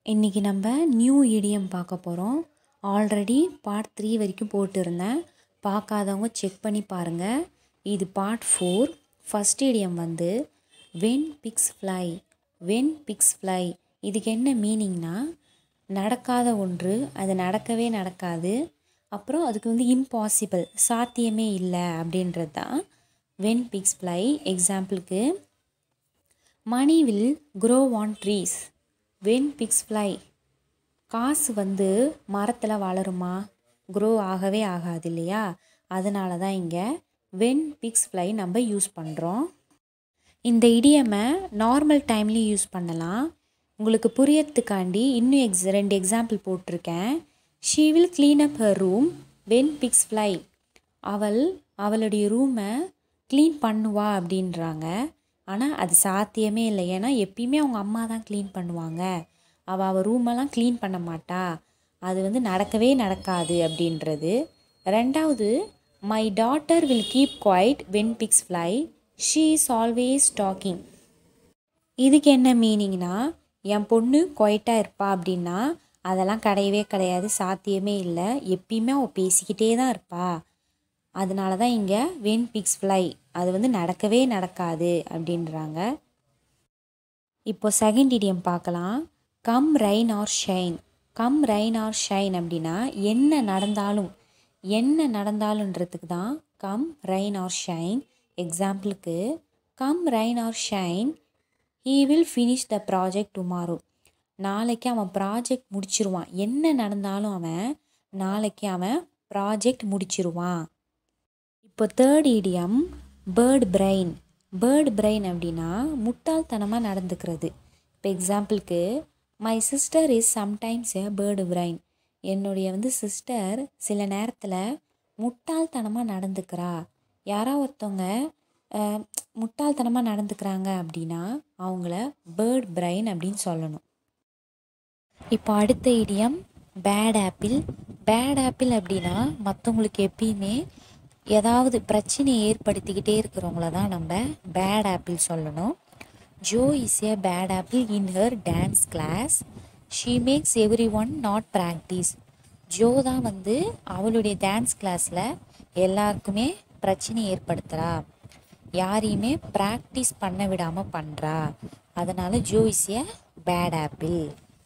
இன்றைக்கி நம்ம நியூ இடியம் பார்க்க போகிறோம் ஆல்ரெடி பார்ட் த்ரீ வரைக்கும் போட்டிருந்தேன் பார்க்காதவங்க செக் பண்ணி பாருங்கள் இது பார்ட் ஃபோர் ஃபஸ்ட் இடியம் வந்து when pigs fly when pigs fly இதுக்கு என்ன மீனிங்னா நடக்காத ஒன்று அது நடக்கவே நடக்காது அப்புறம் அதுக்கு வந்து இம்பாசிபிள் சாத்தியமே இல்லை அப்படின்றது தான் வென் பிக்ஸ் ஃப்ளை எக்ஸாம்பிளுக்கு money will grow on trees when pigs fly காசு வந்து மரத்தில் வளருமா க்ரோ ஆகவே ஆகாது இல்லையா அதனால தான் இங்கே வென் பிக்ஸ் ஃப்ளை நம்ம யூஸ் பண்ணுறோம் இந்த இடியமை நார்மல் டைம்லேயும் யூஸ் பண்ணலாம் உங்களுக்கு புரியறதுக்காண்டி இன்னும் எக்ஸ் ரெண்டு எக்ஸாம்பிள் போட்டிருக்கேன் she will clean up her room when pigs fly அவள் அவளுடைய ரூமை க்ளீன் பண்ணுவா அப்படின்றாங்க ஆனால் அது சாத்தியமே இல்லை ஏன்னா எப்பயுமே அவங்க அம்மா தான் க்ளீன் பண்ணுவாங்க அவள் அவள் ரூமெல்லாம் க்ளீன் பண்ண மாட்டா அது வந்து நடக்கவே நடக்காது அப்படின்றது ரெண்டாவது my daughter will keep quiet when pigs fly she is always talking இதுக்கு என்ன மீனிங்னா என் பொண்ணு குவைட்டாக இருப்பா அப்படின்னா அதெல்லாம் கிடையவே கிடையாது சாத்தியமே இல்லை எப்பயுமே அவள் பேசிக்கிட்டே தான் இருப்பா அதனால தான் இங்கே வென் பிக்ஸ் ஃப்ளை அது வந்து நடக்கவே நடக்காது அப்படின்றாங்க இப்போ செகண்ட் இடியம் பார்க்கலாம் come rain or shine come rain or shine அப்படின்னா என்ன நடந்தாலும் என்ன நடந்தாலுன்றதுக்கு தான் கம் ரெயின் ஆர் ஷைன் எக்ஸாம்பிளுக்கு come rain or shine he will finish the project tomorrow நாளைக்கு அவன் ப்ராஜெக்ட் முடிச்சிருவான் என்ன நடந்தாலும் அவன் நாளைக்கு அவன் ப்ராஜெக்ட் முடிச்சிருவான் இப்போ third idiom bird brain bird brain அப்படின்னா முட்டாள்தனமாக நடந்துக்கிறது இப்போ எக்ஸாம்பிளுக்கு my sister is sometimes a bird brain என்னுடைய வந்து சிஸ்டர் சில நேரத்தில் முட்டாள்தனமாக நடந்துக்கிறா யாரோ ஒருத்தவங்க அஹ், முட்டாள்தனமாக நடந்துக்கிறாங்க அப்படின்னா அவங்கள பேர்ட் பிரெயின் அப்படின்னு சொல்லணும் இப்போ அடுத்த idiom bad apple bad apple அப்படின்னா மற்றவங்களுக்கு எப்பயுமே ஏதாவது பிரச்சனையை ஏற்படுத்திக்கிட்டே இருக்கிறவங்கள தான் நம்ம பேட் ஆப்பிள் சொல்லணும் Jo is a bad apple in her dance class she makes everyone not practise Jo தான் வந்து அவளுடைய டான்ஸ் கிளாஸில் எல்லாருக்குமே பிரச்சனை ஏற்படுத்துகிறா யாரையுமே ப்ராக்டிஸ் பண்ண விடாமல் பண்ணுறா அதனால் Jo is a bad apple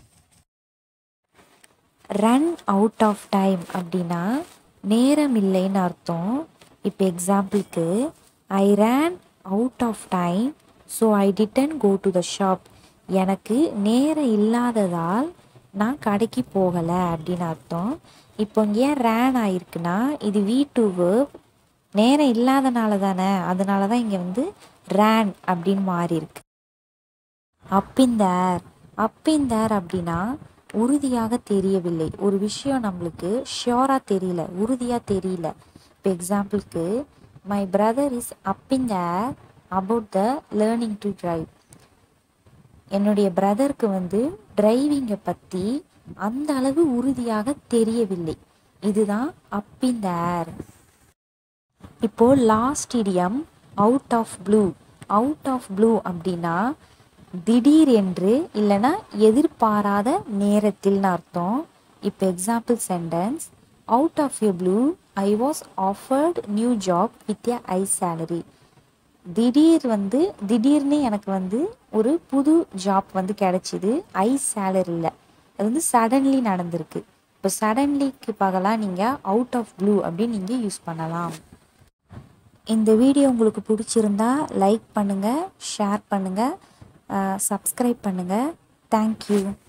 run out of time அப்படின்னா நேரம் இல்லைன்னு அர்த்தம் இப்போ எக்ஸாம்பிளுக்கு I ran out of time so I didn't go to the shop எனக்கு நேரம் இல்லாததால் நான் கடைக்கு போகலை அப்படின்னு அர்த்தம் இப்போ இங்கே ஏன் ரேன் ஆயிருக்குன்னா இது வி டு நேரம் இல்லாதனால தானே அதனால தான் இங்கே வந்து ரேன் அப்படின்னு மாறி இருக்கு அப் இன் தேர் அப் இன் தேர் அப்படின்னா உறுதியாக தெரியவில்லை ஒரு விஷயம் நம்மளுக்கு ஷியோராக தெரியல உறுதியாக தெரியல இப்போ எக்ஸாம்பிளுக்கு my brother is up in the air about the learning to drive என்னுடைய பிரதருக்கு வந்து டிரைவிங்கை பற்றி அந்த அளவு உறுதியாக தெரியவில்லை இதுதான் அப் இன் தேர் இப்போ last idiom out of blue out of blue அப்படின்னா திடீர் என்று இல்லைன்னா எதிர்பாராத நேரத்தில்னு அர்த்தம் இப்போ example sentence out of a blue I was offered new job with a high salary திடீர் வந்து திடீர்னு எனக்கு வந்து ஒரு புது ஜாப் வந்து கிடைச்சிது ஐ சேலரியில் அது வந்து சடன்லி நடந்திருக்கு இப்போ சடன்லிக்கு பகலாக நீங்கள் அவுட் ஆஃப் ப்ளூ அப்படின்னு நீங்கள் யூஸ் பண்ணலாம் இந்த வீடியோ உங்களுக்கு பிடிச்சிருந்தா லைக் பண்ணுங்கள் ஷேர் பண்ணுங்கள் சப்ஸ்கிரைப் பண்ணுங்கள் தேங்க்யூ